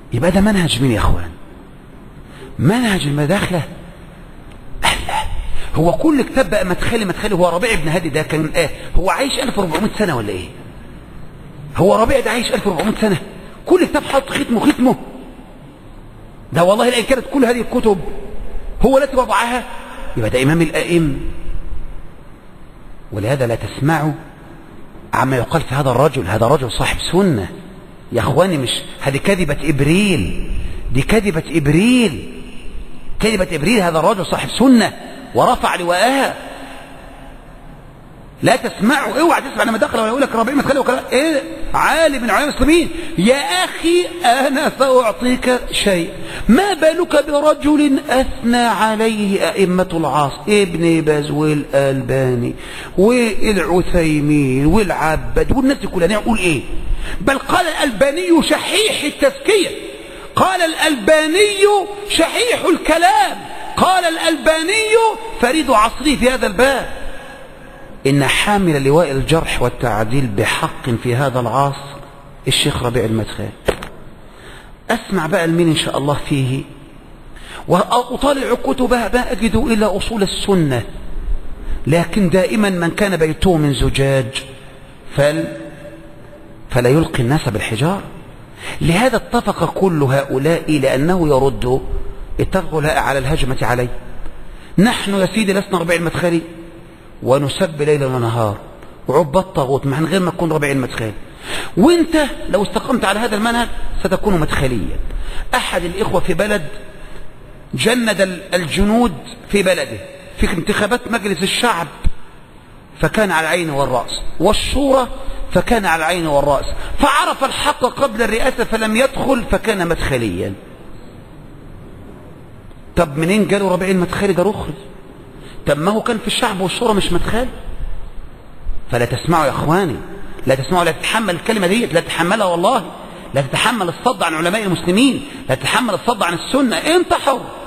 يبقى ده منهج مين يا اخوان منهج المداخلة الله هو كل كتاب بقى مدخلي مدخلي هو ربيع بن هادي ده كان ايه هو عايش 1400 سنة ولا ايه هو ربيع ده عايش 1400 سنة كل كتاب حط ختمه ختمه ده والله لأن كانت كل هذه الكتب هو التي وضعها يبقى ده إمام الأئم ولهذا لا تسمعوا عما يقال في هذا الرجل هذا رجل صاحب سنة يا اخواني مش هذه كذبة إبريل دي كذبة إبريل كذبة إبريل هذا الرجل صاحب سنة ورفع لواءها لا تسمعوا اوعى تسمع لما دخل ويقول لك ربيع مدخلي وكلام ايه عالم من علماء المسلمين يا اخي انا ساعطيك شيء ما بالك برجل اثنى عليه ائمه العصر ابن باز والالباني والعثيمين والعبد والناس دي كلها نقول ايه بل قال الالباني شحيح التزكيه قال الالباني شحيح الكلام قال الالباني فريد عصره في هذا الباب إن حامل لواء الجرح والتعديل بحق في هذا العصر الشيخ ربيع المدخل أسمع بقى المين إن شاء الله فيه وأطالع كتبها ما أجد إلا أصول السنة لكن دائما من كان بيته من زجاج فل فلا يلقي الناس بالحجار لهذا اتفق كل هؤلاء لأنه يرد اتفقوا على الهجمة عليه نحن يا سيدي لسنا ربيع المدخلي ونسب ليلا ونهار وعب الطاغوت من غير ما تكون ربيع المدخل وانت لو استقمت على هذا المنهج ستكون مدخليا احد الاخوة في بلد جند الجنود في بلده في انتخابات مجلس الشعب فكان على العين والرأس والشورى فكان على العين والرأس فعرف الحق قبل الرئاسة فلم يدخل فكان مدخليا طب منين جاله ربيع المدخلي ده رخص طب ما هو كان في الشعب والشورى مش مدخل فلا تسمعوا يا اخواني لا تسمعوا لا تتحمل الكلمة دي لا تتحملها والله لا تتحمل الصد عن علماء المسلمين لا تتحمل الصد عن السنة انت حر